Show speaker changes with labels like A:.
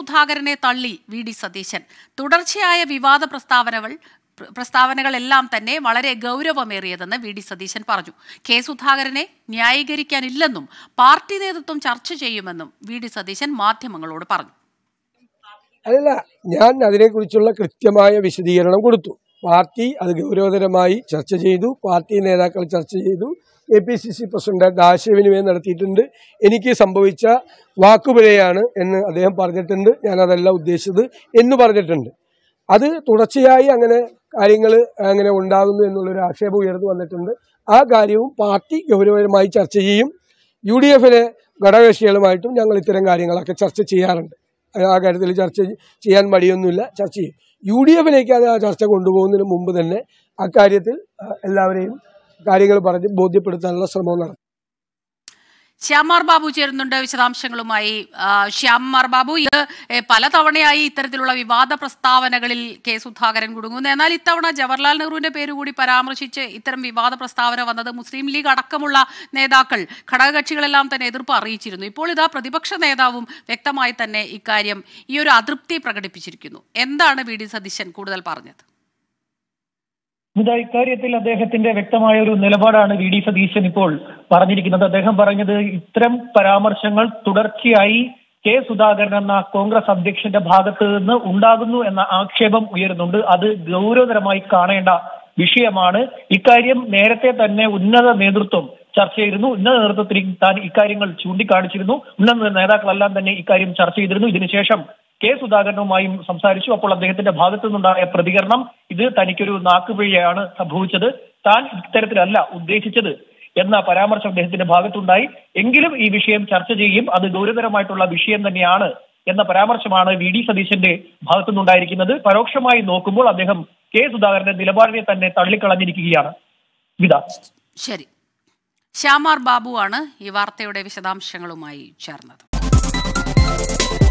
A: സുധാകരനെ തള്ളി V D Satheesan തുടർച്ചയായ വിവാദ പ്രസ്താവനകൾ പ്ര- പ്രസ്താവനകളെല്ലാം തന്നെ വളരെ ഗൗരവമേറിയതെന്ന് വി ഡി സതീശൻ പറഞ്ഞു കെ സുധാകരനെ ന്യായീകരിക്കാനില്ലെന്നും പാർട്ടി നേതൃത്വം ചർച്ച ചെയ്യുമെന്നും വി ഡി സതീശൻ മാധ്യമങ്ങളോട് പറഞ്ഞു
B: അല്ല ഞാൻ അതിനെക്കുറിച്ചുള്ള കൃത്യമായ വിശദീകരണം കൊടുത്തു പാർട്ടി അത് ഗൗരവതരമായി ചർച്ച ചെയ്തു പാർട്ടി നേതാക്കൾ ചർച്ച ചെയ്തു K P C C president ആശയവിനിമയം നടത്തിയിട്ടുണ്ട് എനിക്ക് സംഭവിച്ച വാക്കുപിഴയാണ് എന്ന് അദ്ദേഹം പറഞ്ഞിട്ടുണ്ട് ഞാൻ അതല്ല ഉദ്ദേശിച്ചത് എന്ന് പറഞ്ഞിട്ടുണ്ട് അത് തുടർച്ചയായി അങ്ങനെ കാര്യങ്ങൾ അങ്ങനെ ഉണ്ടാകുന്നു എന്നുള്ളൊരു ആക്ഷേപം ഉയർന്നു വന്നിട്ടുണ്ട് ആ കാര്യവും പാർട്ടി ഗൗരവമായി ചർച്ച ചെയ്യും യു ഡി എഫിലെ ഘടകകക്ഷികളുമായിട്ടും ഞങ്ങൾ ഇത്തരം കാര്യങ്ങളൊക്കെ ചർച്ച ചെയ്യാറുണ്ട് ആ കാര്യത്തിൽ ചർച്ച ചെയ്യാൻ മടിയൊന്നുമില്ല ചർച്ച ചെയ്യും യു ഡി എഫിലേക്ക് അത് ആ ചർച്ച കൊണ്ടുപോകുന്നതിന് മുമ്പ് തന്നെ അക്കാര്യത്തിൽ ആ, എല്ലാവരെയും കാര്യങ്ങൾ പറഞ്ഞ് ബോധ്യപ്പെടുത്താനുള്ള ശ്രമം നടത്തും
A: ശ്യാമാർ ബാബു ചേരുന്നുണ്ട് വിശദാംശങ്ങളുമായി ആ, ശ്യാമാർ ബാബു ഇത് ഏ, പലതവണയായി ഇത്തരത്തിലുള്ള വിവാദ പ്രസ്താവനകളിൽ കെ സുധാകരൻ കുടുങ്ങുന്നു എന്നാൽ ഇത്തവണ ജവഹർലാൽ നെഹ്റുവിന്റെ പേര് കൂടി പരാമർശിച്ച് ഇത്തരം വിവാദ പ്രസ്താവന വന്നത് മുസ്ലിം ലീഗ് അടക്കമുള്ള നേതാക്കൾ ഘടകകക്ഷികളെല്ലാം തന്നെ എതിർപ്പ് അറിയിച്ചിരുന്നു ഇപ്പോൾ ഇതാ പ്രതിപക്ഷ നേതാവും വ്യക്തമായി തന്നെ ഇക്കാര്യം ഈ ഒരു അതൃപ്തി പ്രകടിപ്പിച്ചിരിക്കുന്നു എന്താണ് വി ഡി സതീശൻ കൂടുതൽ പറഞ്ഞത്
C: ഇതാ ഇക്കാര്യത്തിൽ അദ്ദേഹത്തിന്റെ വ്യക്തമായ ഒരു നിലപാടാണ് വി ഡി സതീശൻ ഇപ്പോൾ പറഞ്ഞിരിക്കുന്നത് അദ്ദേഹം പറഞ്ഞത് ഇത്തരം പരാമർശങ്ങൾ തുടർച്ചയായി കെ സുധാകരൻ എന്ന കോൺഗ്രസ് അധ്യക്ഷന്റെ ഭാഗത്ത് നിന്ന് ഉണ്ടാകുന്നു എന്ന ആക്ഷേപം ഉയരുന്നുണ്ട് അത് ഗൗരവതരമായി കാണേണ്ട വിഷയമാണ് ഇക്കാര്യം നേരത്തെ തന്നെ ഉന്നത നേതൃത്വം ചർച്ച ചെയ്തിരുന്നു ഉന്നത നേതൃത്വത്തിൽ താൻ ഇക്കാര്യങ്ങൾ ചൂണ്ടിക്കാണിച്ചിരുന്നു ഉന്നത നേതാക്കളെല്ലാം തന്നെ ഇക്കാര്യം ചർച്ച ചെയ്തിരുന്നു ഇതിനുശേഷം കെ സുധാകരനുമായും സംസാരിച്ചു അപ്പോൾ അദ്ദേഹത്തിന്റെ ഭാഗത്തു നിന്നുണ്ടായ പ്രതികരണം ഇത് തനിക്കൊരു നാക്കുപിഴയാണ് സംഭവിച്ചത് താൻ ഇത്തരത്തിലല്ല ഉദ്ദേശിച്ചത് എന്ന പരാമർശം അദ്ദേഹത്തിന്റെ ഭാഗത്തുണ്ടായി എങ്കിലും ഈ വിഷയം ചർച്ച ചെയ്യും അത് ഗൗരവതരമായിട്ടുള്ള വിഷയം തന്നെയാണ് എന്ന പരാമർശമാണ് വി ഡി സതീശന്റെ ഭാഗത്തുനിന്നുണ്ടായിരിക്കുന്നത് പരോക്ഷമായി നോക്കുമ്പോൾ അദ്ദേഹം കെ സുധാകരന്റെ നിലപാടിനെ തന്നെ തള്ളിക്കളഞ്ഞിരിക്കുകയാണ് വിത
A: ശരി ശ്യാമാർ ബാബുവാണ് ഈ വാർത്തയുടെ വിശദാംശങ്ങളുമായി ചേർന്നത്